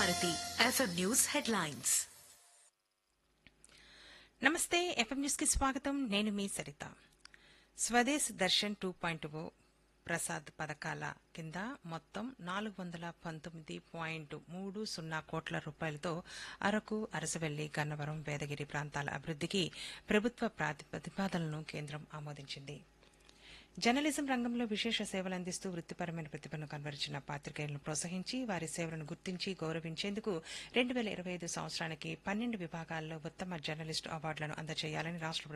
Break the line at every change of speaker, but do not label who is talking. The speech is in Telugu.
భారతి ఎఫ్ఎం న్యూస్ హెడ్లైన్స్
నమస్తే ఎఫ్ఎం న్యూస్ కి స్వాగతం నేను మీ Saritha Swadesh Darshan two point O Prasad పథకాల కింద మొత్తం నాలుగు వందల పంతొమ్మిది పాయింట్ మూడు సున్నా కోట్ల రూపాయలతో అరకు అరసవెల్లి గన్నవరం వేదగిరి ప్రాంతాల అభివృద్దికి ప్రభుత్వ ప్రాతి- ప్రతిపాదనలను కేంద్రం ఆమోదించింది జర్నలిజం రంగంలో విశేష సేవలు అందిస్తూ వృత్తిపరమైన ప్రతిభను కనబరిచిన పాత్రికేయులను ప్రోత్సహించి వారి సేవలను గుర్తించి గౌరవించేందుకు రెండు వేల ఇరవై ఐదు సంవత్సరానికి పన్నెండు విభాగాల్లో ఉత్తమ జర్నలిస్టు అవార్డులను అందజేయాలని రాష్ట